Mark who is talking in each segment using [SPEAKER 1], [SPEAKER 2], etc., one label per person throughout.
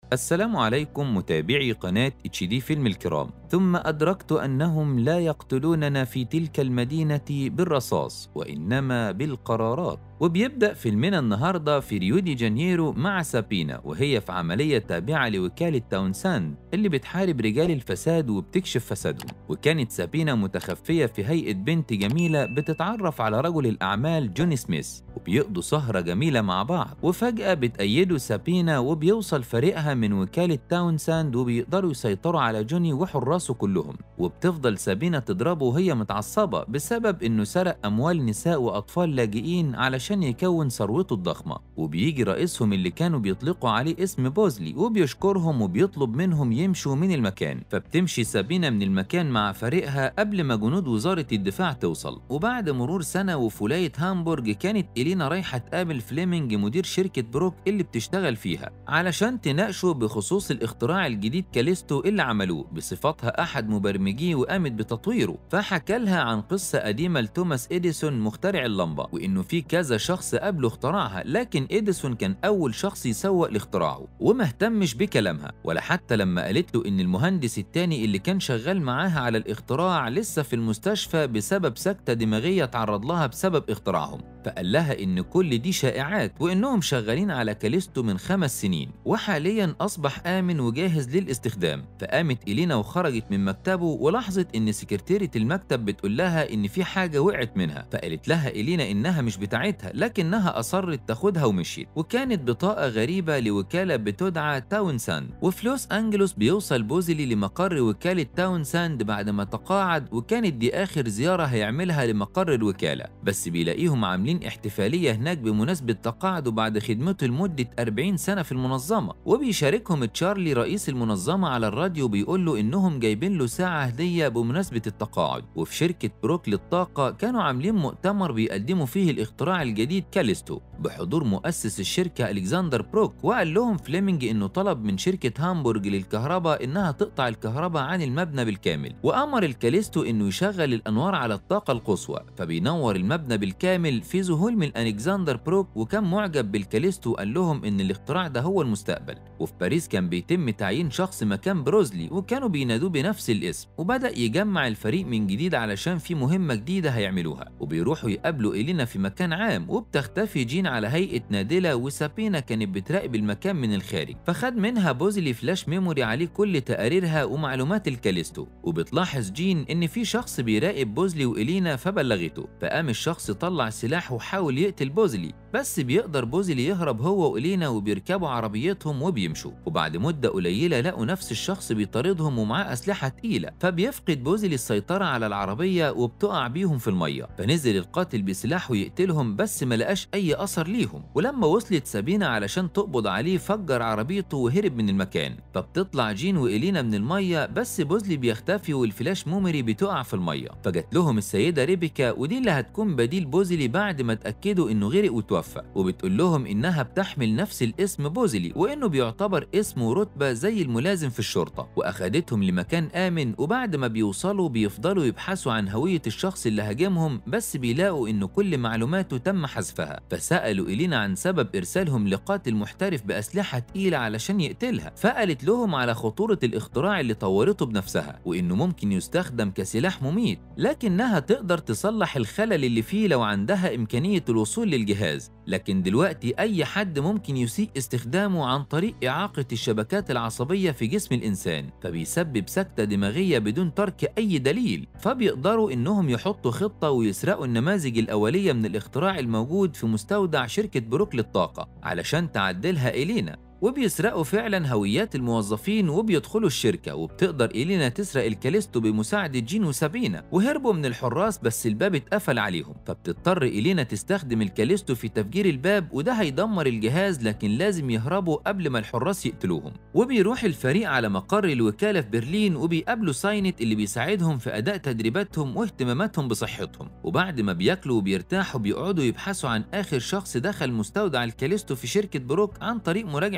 [SPEAKER 1] السلام عليكم متابعي قناة اتش دي فيلم الكرام ثم أدركت أنهم لا يقتلوننا في تلك المدينة بالرصاص وإنما بالقرارات وبيبدأ فيلمنا النهاردة في ريو دي جانيرو مع سابينا وهي في عملية تابعة لوكالة تاونساند اللي بتحارب رجال الفساد وبتكشف فسادهم وكانت سابينا متخفية في هيئة بنت جميلة بتتعرف على رجل الأعمال جوني سميث وبيقضوا سهرة جميلة مع بعض وفجأة بتأيده سابينا وبيوصل فريقها من وكالة تاونساند وبيقدروا يسيطروا على جوني وحراسه كلهم وبتفضل سابينا تضربه وهي متعصبة بسبب إنه سرق أموال نساء وأطفال لاجئين علشان يكون ثروته الضخمة وبيجي رئيسهم اللي كانوا بيطلقوا عليه اسم بوزلي وبيشكرهم وبيطلب منهم يمشوا من المكان فبتمشي سابينا من المكان مع فريقها قبل ما جنود وزارة الدفاع توصل وبعد مرور سنة وفي ولاية هامبورج كانت إلينا رايحة تقابل فليمنج مدير شركة بروك اللي بتشتغل فيها علشان تناقشوا بخصوص الاختراع الجديد كاليستو اللي عملوه بصفتها أحد مبرمجيه وقامت بتطويره فحكى لها عن قصة قديمة لتوماس إديسون مخترع اللمبة وإنه في كذا شخص قبله اخترعها لكن إديسون كان أول شخص يسوق لاختراعه وما اهتمش بكلامها ولا حتى لما قالت له إن المهندس التاني اللي كان شغال معاها على الاختراع لسه في المستشفى بسبب سكتة دماغية تعرض لها بسبب اختراعهم فقال لها إن كل دي شائعات وإنهم شغالين على كاليستو من خمس سنين وحاليا أصبح آمن وجاهز للاستخدام فقامت إلينا وخرجت من مكتبه ولاحظت إن سكرتيرة المكتب بتقول لها إن في حاجة وقعت منها فقالت لها إلينا إنها مش بتاعتها لكنها أصرت تاخدها ومشيت وكانت بطاقة غريبة لوكالة بتدعى تاونساند وفي لوس أنجلوس بيوصل بوزلي لمقر وكالة تاونساند بعد ما تقاعد وكانت دي آخر زيارة هيعملها لمقر الوكالة بس بيلاقيهم عاملين احتفالية هناك بمناسبة تقاعده بعد خدمته لمدة 40 سنة في المنظمة وبيشاركهم تشارلي رئيس المنظمة على الراديو بيقول له إنهم جايبين له ساعة هدية بمناسبة التقاعد وفي شركة بروك للطاقة كانوا عاملين مؤتمر بيقدموا فيه الاختراع الجديد كاليستو بحضور مؤسس الشركة ألكسندر بروك وقال لهم فليمنج إنه طلب من شركة هامبورج للكهرباء إنها تقطع الكهرباء عن المبنى بالكامل وأمر الكاليستو إنه يشغل الأنوار على الطاقة القصوى فبينور المبنى بالكامل في ذهول من ألكسندر بروك وكان معجب بالكاليستو وقال لهم إن الاختراع ده هو المستقبل وفي باريس كان بيتم تعيين شخص مكان بروزلي وكانوا بينادوه بنفس الاسم وبدأ يجمع الفريق من جديد علشان في مهمة جديدة هيعملوها وبيروحوا يقابلوا إلينا في مكان عام وبتختفي جين على هيئة نادلة وسابينا كانت بتراقب المكان من الخارج فخد منها بوزلي فلاش ميموري عليه كل تقاريرها ومعلومات الكاليستو وبتلاحظ جين إن في شخص بيراقب بوزلي وإلينا فبلغته فقام الشخص طلع سلاح وحاول يقتل بوزلي بس بيقدر بوزلي يهرب هو وإلينا وبيركبوا عربيتهم وبيمشوا وبعد مدة قليلة لقوا نفس الشخص بيطاردهم ومعاه أسلحة تقيلة فبيفقد بوزلي السيطرة على العربية وبتقع بيهم في المية فنزل القاتل بسلاحه يقتلهم بس ما لقاش أي أثر ليهم ولما وصلت سابينا علشان تقبض عليه فجر عربيته وهرب من المكان فبتطلع جين وإلينا من المية بس بوزلي بيختفي والفلاش مومري بتقع في المية فجت لهم السيدة ريبيكا ودي اللي هتكون بديل بوزلي بعد ما اتأكدوا إنه غرق وتوفى وبتقول لهم إنها بتحمل نفس الاسم بوزلي وإنه بيعتبر اسم ورتبة زي الملازم في الشرطة وأخدتهم لمكان آمن وبعد ما بيوصلوا بيفضلوا يبحثوا عن هوية الشخص اللي هاجمهم بس بيلاقوا إنه كل معلوماته تم حذفها فسألوا إلينا عن سبب إرسالهم لقاتل محترف بأسلحة تقيلة علشان يقتلها فقالت لهم على خطورة الاختراع اللي طورته بنفسها وإنه ممكن يستخدم كسلاح مميت لكنها تقدر تصلح الخلل اللي فيه لو عندها إمكانية الوصول للجهاز لكن دلوقتي أي حد ممكن يسيء استخدامه عن طريق إعاقة الشبكات العصبية في جسم الإنسان فبيسبب سكتة دماغية بدون ترك أي دليل فبيقدروا إنهم يحطوا خطة ويسرقوا النماذج الأولية من الاختراع الموجود في مستودع شركة بروك للطاقة علشان تعدلها إلينا وبيسرقوا فعلا هويات الموظفين وبيدخلوا الشركة وبتقدر إلينا تسرق الكاليستو بمساعدة جين وسابينا وهربوا من الحراس بس الباب اتقفل عليهم فبتضطر إلينا تستخدم الكاليستو في تفجير الباب وده هيدمر الجهاز لكن لازم يهربوا قبل ما الحراس يقتلوهم وبيروح الفريق على مقر الوكالة في برلين وبيقابلوا ساينت اللي بيساعدهم في أداء تدريباتهم واهتماماتهم بصحتهم وبعد ما بياكلوا وبيرتاحوا بيقعدوا يبحثوا عن آخر شخص دخل مستودع الكاليستو في شركة بروك عن طريق مراجعة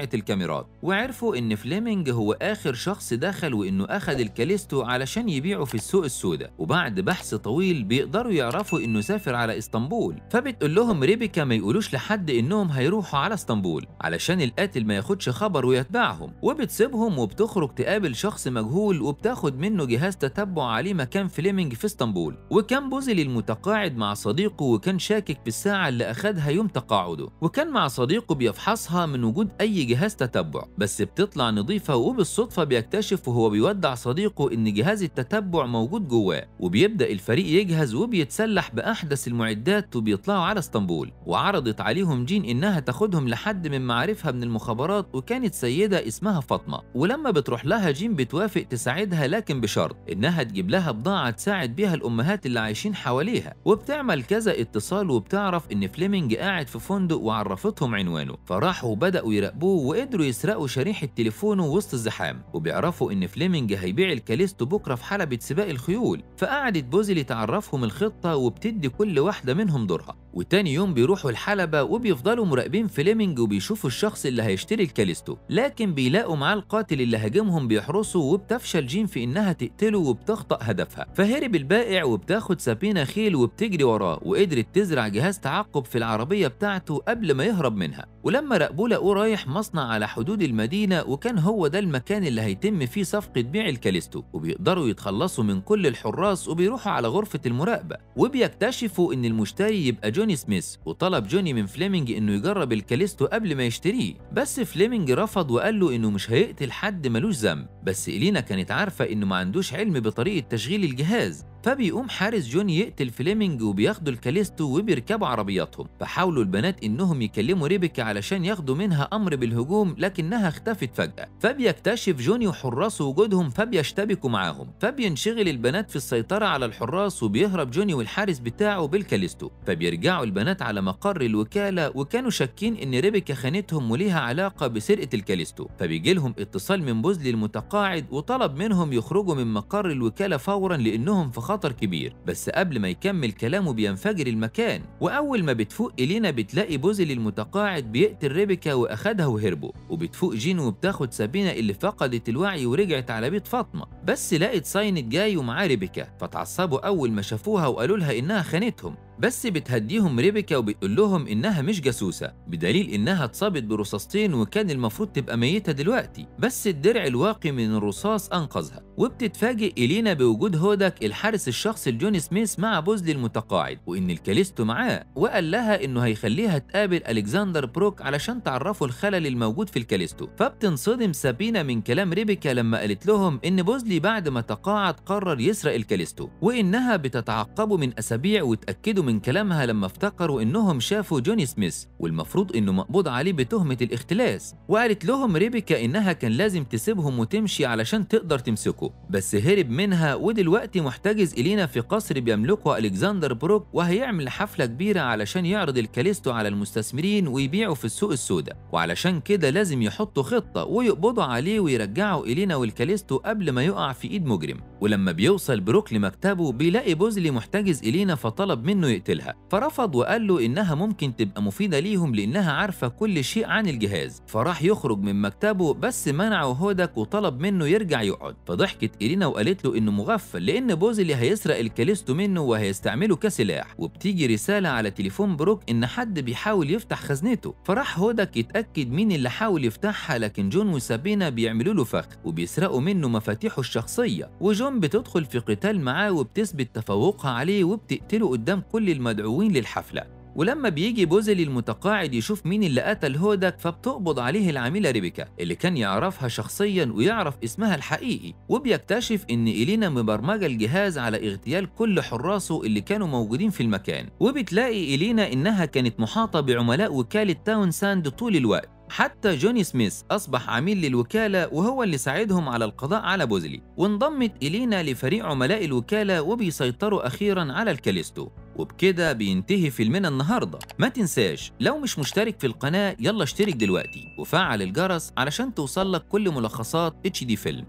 [SPEAKER 1] كاميرات الكاميرات وعرفوا إن فليمنج هو آخر شخص دخل وإنه أخذ الكاليستو علشان يبيعه في السوق السوداء وبعد بحث طويل بيقدروا يعرفوا إنه سافر على اسطنبول فبتقول لهم ريبيكا ما يقولوش لحد إنهم هيروحوا على اسطنبول علشان القاتل ما ياخدش خبر ويتبعهم وبتسيبهم وبتخرج تقابل شخص مجهول وبتاخد منه جهاز تتبع عليه مكان فليمنج في اسطنبول وكان بوزلي المتقاعد مع صديقه وكان شاكك في الساعة اللي أخدها يوم تقاعده وكان مع صديقه بيفحصها من وجود أي جهاز تتبع بس بتطلع نظيفة وبالصدفة بيكتشف وهو بيودع صديقه إن جهاز التتبع موجود جواه وبيبدأ الفريق يجهز وبيتسلح بأحدث المعدات وبيطلعوا على اسطنبول وعرضت عليهم جين إنها تاخدهم لحد من معارفها من المخابرات وكانت سيدة اسمها فاطمة ولما بتروح لها جين بتوافق تساعدها لكن بشرط إنها تجيب لها بضاعة تساعد بيها الأمهات اللي عايشين حواليها وبتعمل كذا اتصال وبتعرف إن فليمنج قاعد في فندق وعرفتهم عنوانه فراحوا وبدأوا يراقبوه وقدروا يسرقوا شريحة تليفونه وسط الزحام وبيعرفوا إن فليمنج هيبيع الكاليستو بكرة في حلبة سباق الخيول فقعدت بوزلي تعرفهم الخطة وبتدي كل واحدة منهم دورها وتاني يوم بيروحوا الحلبة وبيفضلوا مراقبين فليمنج وبيشوفوا الشخص اللي هيشتري الكاليستو لكن بيلاقوا معاه القاتل اللي هاجمهم بيحرسه وبتفشل جين في إنها تقتله وبتخطأ هدفها فهرب البائع وبتاخد سفينة خيل وبتجري وراه وقدرت تزرع جهاز تعقب في العربية بتاعته قبل ما يهرب منها ولما راقبوه لقوه رايح مصنع على حدود المدينة وكان هو ده المكان اللي هيتم فيه صفقة بيع الكاليستو وبيقدروا يتخلصوا من كل الحراس وبيروحوا على غرفة المراقبة وبيكتشفوا إن المشتري يبقى جوني سميث وطلب جوني من فليمنج إنه يجرب الكاليستو قبل ما يشتريه بس فليمنج رفض وقال له إنه مش هيقتل حد ملوش ذنب بس إلينا كانت عارفة إنه ما عندوش علم بطريقة تشغيل الجهاز فبيقوم حارس جوني يقتل فليمنج وبياخدوا الكاليستو وبيركبوا عربياتهم فحاولوا البنات انهم يكلموا ريبيكا علشان ياخدوا منها امر بالهجوم لكنها اختفت فجأة فبيكتشف جوني وحراسه وجودهم فبيشتبكوا معاهم فبينشغل البنات في السيطرة على الحراس وبيهرب جوني والحارس بتاعه بالكاليستو فبيرجعوا البنات على مقر الوكالة وكانوا شاكين ان ريبيكا خانتهم وليها علاقة بسرقة الكاليستو فبيجي لهم اتصال من بوزلي المتقاعد وطلب منهم يخرجوا من مقر الوكالة فورا لانهم في خطر كبير بس قبل ما يكمل كلامه بينفجر المكان واول ما بتفوق الينا بتلاقي بوزلي المتقاعد بيقتل ريبيكا واخدها وهربوا وبتفوق جين وبتاخد سابينا اللي فقدت الوعي ورجعت على بيت فاطمه بس لقت ساينت جاي ومعاه ريبيكا فتعصبوا اول ما شافوها وقالوا لها انها خانتهم بس بتهديهم ريبيكا وبتقول لهم انها مش جاسوسه بدليل انها اتصابت برصاصتين وكان المفروض تبقى ميته دلوقتي بس الدرع الواقي من الرصاص انقذها وبتتفاجئ الينا بوجود هودك الحارس الشخصي لجون سميث مع بوزلي المتقاعد وان الكاليستو معاه وقال لها انه هيخليها تقابل الكسندر بروك علشان تعرفوا الخلل الموجود في الكاليستو فبتنصدم سابينا من كلام ريبيكا لما قالت لهم ان بوزلي بعد ما تقاعد قرر يسرق الكاليستو وانها بتتعقبه من اسابيع وتاكدوا من كلامها لما افتكروا انهم شافوا جوني سميث والمفروض انه مقبوض عليه بتهمه الاختلاس وقالت لهم ريبيكا انها كان لازم تسيبهم وتمشي علشان تقدر تمسكه بس هرب منها ودلوقتي محتجز الينا في قصر بيملكه الكسندر بروك وهيعمل حفله كبيره علشان يعرض الكاليستو على المستثمرين ويبيعه في السوق السوداء وعلشان كده لازم يحطوا خطه ويقبضوا عليه ويرجعوا الينا والكاليستو قبل ما يقع في ايد مجرم ولما بيوصل بروك لمكتبه بيلاقي بوزلي محتجز الينا فطلب منه يقتلها فرفض وقال له انها ممكن تبقى مفيده ليهم لانها عارفه كل شيء عن الجهاز فراح يخرج من مكتبه بس منعه هودك وطلب منه يرجع يقعد فضحكت إلينا وقالت له انه مغفل لان بوزلي هيسرق الكاليستو منه وهيستعمله كسلاح وبتيجي رساله على تليفون بروك ان حد بيحاول يفتح خزنته فراح هودك يتاكد مين اللي حاول يفتحها لكن جون وسابينا بيعملوا له فخ وبيسرقوا منه مفاتيحه الشخصيه وجون بتدخل في قتال معاه وبتثبت تفوقها عليه وبتقتله قدام كل المدعوين للحفله ولما بيجي بوزلي المتقاعد يشوف مين اللي قتل هودك فبتقبض عليه العميلة ريبيكا اللي كان يعرفها شخصيا ويعرف اسمها الحقيقي وبيكتشف ان إلينا مبرمجة الجهاز على اغتيال كل حراسه اللي كانوا موجودين في المكان وبتلاقي إلينا انها كانت محاطة بعملاء وكالة تاون ساند طول الوقت حتى جوني سميث أصبح عميل للوكالة وهو اللي ساعدهم على القضاء على بوزلي وانضمت إلينا لفريق عملاء الوكالة وبيسيطروا أخيرا على الكاليستو وبكده بينتهي فيلمنا النهارده ما تنساش لو مش مشترك في القناة يلا اشترك دلوقتي وفعل الجرس علشان توصلك كل ملخصات اتش دي فيلم